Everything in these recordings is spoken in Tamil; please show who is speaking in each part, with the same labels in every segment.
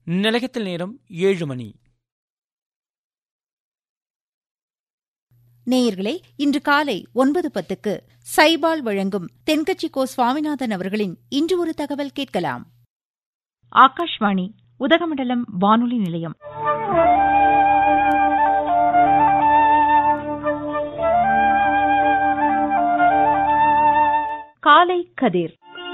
Speaker 1: நிலையத்தில் நேரம் ஏழு மணி
Speaker 2: நேயர்களே இன்று காலை ஒன்பது பத்துக்கு சைபால் வழங்கும் தென்கட்சி கோ சுவாமிநாதன் அவர்களின் இன்று ஒரு தகவல் கேட்கலாம்
Speaker 3: ஆகாஷ்வாணி உதகமண்டலம் வானொலி நிலையம் காலை கதிர்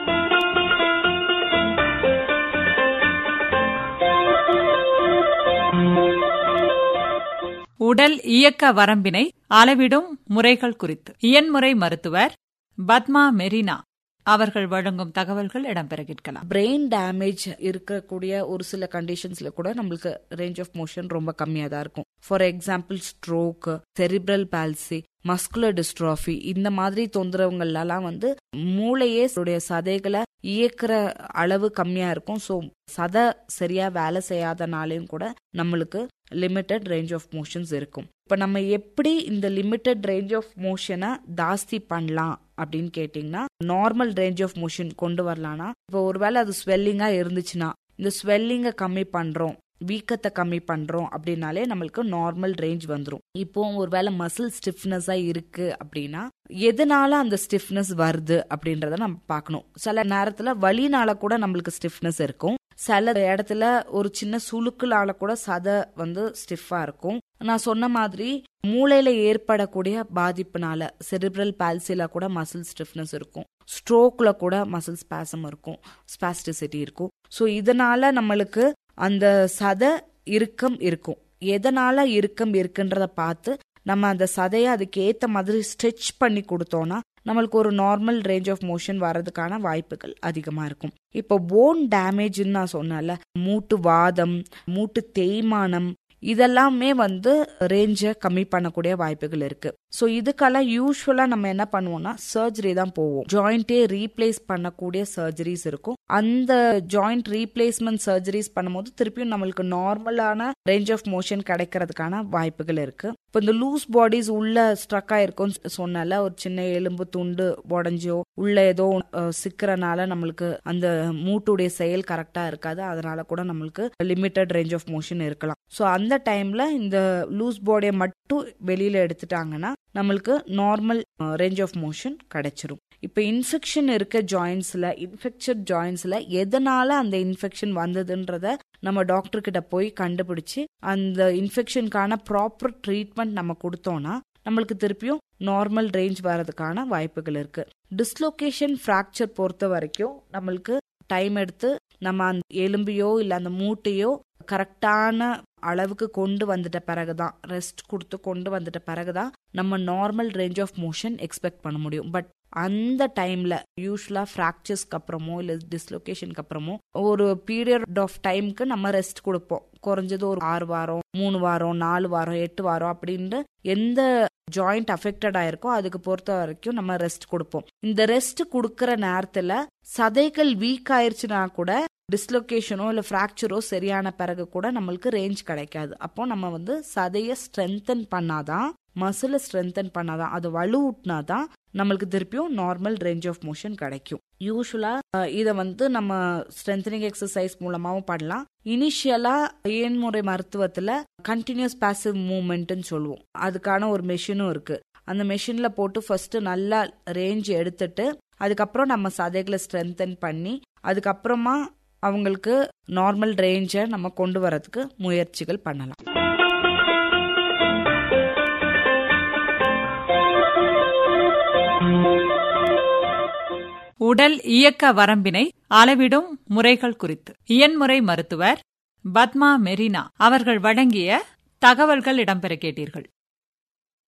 Speaker 4: உடல் இயக்க வரம்பினை அளவிடும் முறைகள் குறித்து இயன்முறை மருத்துவர் பத்மா மெரினா அவர்கள் வழங்கும் தகவல்கள் இடம்பெற கேட்கலாம்
Speaker 5: பிரெயின் டேமேஜ் இருக்கக்கூடிய ஒரு சில கண்டிஷன்ஸ்ல கூட நம்மளுக்கு ரேஞ்ச் ஆஃப் மோஷன் ரொம்ப கம்மியாக தான் இருக்கும் for example stroke cerebral palsy muscular dystrophy இந்த மாதிரி தொந்தரவுகள்லாம் வந்து மூளையே உடைய சதைகளை இயக்குற அளவு கம்மியா இருக்கும் ஸோ சதை சரியா வேலை செய்யாதனாலையும் கூட நம்மளுக்கு லிமிட்டட் ரேஞ்ச் ஆஃப் மோஷன்ஸ் இருக்கும் இப்போ நம்ம எப்படி இந்த லிமிட்டட் ரேஞ்ச் ஆஃப் மோஷனை ஜாஸ்தி பண்ணலாம் அப்படின்னு கேட்டிங்கன்னா நார்மல் ரேஞ்ச் ஆஃப் மோஷன் கொண்டு வரலாம்னா இப்போ ஒருவேளை அது ஸ்வெல்லிங்கா இருந்துச்சுன்னா இந்த ஸ்வெல்லிங்கை கம்மி பண்றோம் வீக்கத்தை கம்மி பண்றோம் அப்படின்னாலே நம்மளுக்கு நார்மல் ரேஞ்ச் வந்துடும் இப்போ ஒருவேளை மசில் ஸ்டிஃப்னஸா இருக்கு அப்படின்னா எதனால அந்த ஸ்டிஃப்னஸ் வருது அப்படின்றத நம்ம பார்க்கணும் சில நேரத்துல வலினால கூட நம்மளுக்கு ஸ்டிஃப்னஸ் இருக்கும் சில இடத்துல ஒரு சின்ன சுளுக்குலால கூட சதை வந்து ஸ்டிஃபா இருக்கும் நான் சொன்ன மாதிரி மூளையில ஏற்படக்கூடிய பாதிப்புனால செரிப்ரல் பால்சில கூட மசில் ஸ்டிஃப்னஸ் இருக்கும் ஸ்ட்ரோக்ல கூட மசில் ஸ்பாசம் இருக்கும் ஸ்பாஸ்டிசிட்டி இருக்கும் ஸோ இதனால நம்மளுக்கு அந்த சதை இறுக்கம் இருக்கும் எதனால இறுக்கம் இருக்குன்றத பார்த்து நம்ம அந்த சதையை அதுக்கு ஏத்த மாதிரி ஸ்ட்ரெச் பண்ணி கொடுத்தோம்னா நம்மளுக்கு ஒரு நார்மல் ரேஞ்ச் ஆஃப் மோஷன் வர்றதுக்கான வாய்ப்புகள் அதிகமா இருக்கும் இப்போ போன் டேமேஜ்னு நான் சொன்னேன்ல மூட்டு வாதம் மூட்டு தேய்மானம் இதெல்லாமே வந்து ரேஞ்சை கம்மி பண்ணக்கூடிய வாய்ப்புகள் இருக்கு ஸோ இதுக்கெல்லாம் யூஸ்வலா நம்ம என்ன பண்ணுவோம்னா சர்ஜரி தான் போவோம் ஜாயிண்டே ரீப்ளேஸ் பண்ணக்கூடிய சர்ஜரிஸ் இருக்கும் அந்த ஜாயிண்ட் ரீப்ளேஸ்மெண்ட் சர்ஜரிஸ் பண்ணும்போது திருப்பியும் நம்மளுக்கு நார்மலான ரேஞ்ச் ஆஃப் மோஷன் கிடைக்கிறதுக்கான வாய்ப்புகள் இருக்கு இப்போ இந்த லூஸ் பாடிஸ் உள்ள ஸ்ட்ரக் ஆயிருக்கும் சொன்னால ஒரு சின்ன எலும்பு துண்டு உடஞ்சோ உள்ள ஏதோ சிக்கிறனால நம்மளுக்கு அந்த மூட்டுடைய செயல் கரெக்டா இருக்காது அதனால கூட நம்மளுக்கு லிமிட்டட் ரேஞ்ச் ஆஃப் மோஷன் இருக்கலாம் ஸோ அந்த டைம்ல இந்த லூஸ் பாடியை மட்டும் வெளியில எடுத்துட்டாங்கன்னா நம்மளுக்கு நார்மல் ரேஞ்ச் ஆஃப் மோஷன் கிடைச்சிரும் இப்போ இன்ஃபெக்ஷன் இருக்க ஜாயின்ஸ்ல இன்ஃபெக்சட் ஜாயின்ஸ்ல எதனால அந்த இன்ஃபெக்ஷன் வந்ததுன்றத நம்ம டாக்டர் கிட்ட போய் கண்டுபிடிச்சு அந்த இன்ஃபெக்ஷனுக்கான ப்ராப்பர் ட்ரீட்மெண்ட் நம்ம கொடுத்தோம்னா நம்மளுக்கு திருப்பியும் நார்மல் ரேஞ்ச் வர்றதுக்கான வாய்ப்புகள் இருக்கு டிஸ்லொகேஷன் ஃப்ராக்சர் பொறுத்த வரைக்கும் நம்மளுக்கு டைம் எடுத்து நம்ம அந்த எலும்பையோ இல்லை அந்த மூட்டையோ கரெக்டான அளவுக்கு கொண்டு வந்துட்ட பிறகுதான் ரெஸ்ட் கொடுத்து கொண்டு வந்துட்ட பிறகுதான் நம்ம normal range of motion expect பண்ண முடியும் பட் அந்த டைம்ல யூஸ்வலா ஃப்ராக்சர்ஸ்க்கு அப்புறமோ இல்ல டிஸ்லொகேஷனுக்கு அப்புறமோ ஒரு பீரியட் ஆஃப் டைம்க்கு நம்ம ரெஸ்ட் கொடுப்போம் குறைஞ்சது ஒரு ஆறு வாரம் மூணு வாரம் நாலு வாரம் எட்டு வாரம் அப்படின்ட்டு எந்த ஜாயிண்ட் அஃபெக்டட் ஆயிருக்கோ அதுக்கு பொறுத்த வரைக்கும் நம்ம ரெஸ்ட் கொடுப்போம் இந்த ரெஸ்ட் கொடுக்கற நேரத்துல சதைகள் வீக் ஆயிருச்சுன்னா கூட டிஸ்லொகேஷனோ இல்ல ஃப்ராக்சரோ சரியான பிறகு கூட நம்மளுக்கு ரேஞ்ச் கிடைக்காது அப்போ நம்ம வந்து சதையை ஸ்ட்ரென்தன் பண்ணாதான் மசிலை ஸ்ட்ரென்தன் பண்ணாதான் அது வலுவூட்டினாதான் நம்மளுக்கு திருப்பியும் நார்மல் ரேஞ்ச் ஆஃப் மோஷன் கிடைக்கும் யூஸ்வலா இதை வந்து நம்ம ஸ்ட்ரென்தனிங் எக்ஸசைஸ் மூலமாவும் பண்ணலாம் இனிஷியலா ஏன்முறை மருத்துவத்துல கண்டினியூஸ் பாசிவ் மூவ்மெண்ட்னு சொல்லுவோம் அதுக்கான ஒரு மெஷினும் இருக்கு அந்த மெஷின்ல போட்டு ஃபர்ஸ்ட் நல்லா ரேஞ்ச் எடுத்துட்டு அதுக்கப்புறம் நம்ம சதைகளை ஸ்ட்ரென்தன் பண்ணி அதுக்கப்புறமா அவங்களுக்கு நார்மல் ரேஞ்சை நம்ம கொண்டு வரதுக்கு முயற்சிகள் பண்ணலாம்
Speaker 4: உடல் இயக்க வரம்பினை அளவிடும் முறைகள் குறித்து இயன்முறை மருத்துவர் பத்மா மெரினா அவர்கள் வழங்கிய தகவல்கள் இடம்பெற கேட்டீர்கள்